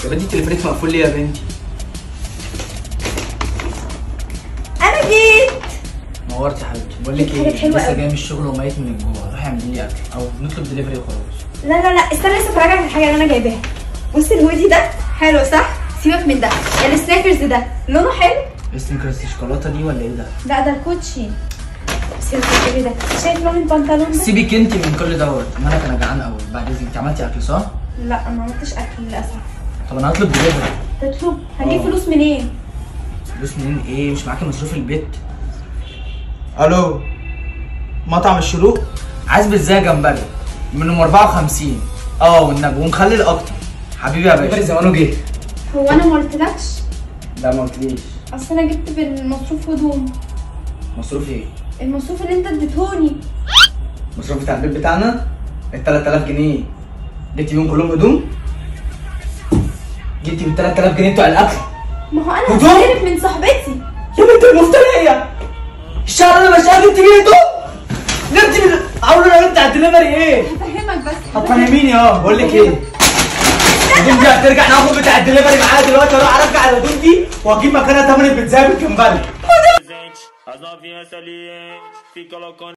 يا بنتي التليفونات مقفول ليه يا بنتي انا جيت نورتي يا حبيبتي بقول لك حاجات ايه حلوة لسه أوي. جاي من الشغل وميت من الجوع روحي اعملي لي اكل او نطلب دليفري وخلاص لا لا لا استنى لسه افرجك على الحاجه اللي انا جايباها بص الهودي ده حلو صح سيبك من ده السناكرز ده لونه حلو السنيكرز الشوكولاته دي ولا ايه ده لا ده الكوتشي سيبك من إيه ده شايف لون البنطلون ده سيبك انت من كل دوت انا انا كان جعان قوي بعد اذنك انت عملتي اكل صح لا ما عملتش اكل للاسف طب انا هطلب دليفري تطلب هنجيب آه. فلوس منين فلوس منين ايه مش معاكي مصروف البيت الو مطعم الشروق عايز بيتزا جمبري منهم 54 اه والنبي ومخلل اكتر حبيبي يا باشا زمانه جه هو انا ما قلتلكش لا ما قلتليش اصل انا جبت بالمصروف هدوم مصروف ايه المصروف اللي انت اديتهوني مصروف بتاع البيت بتاعنا ال 3000 جنيه جبتي بيهم كلهم هدوم جبتي بال 3000 جنيه بتوع الاكل ما هو انا هدوم؟ هستلف من صاحبتي يا بنت المفترية الشهر اللي مش قادر تجيبي هدوم جبتي من عاوز انا بتاع الدليفري ايه هفهمك بس هتفهميني اه بقول لك ايه الهدوم دي هترجع ناخد بتاع الدليفري معايا دلوقتي اروح ارجع الهدوم دي واجيب مكانها تمن البيتزا بالجمبري presente, as novinhas salientes, fica loucona.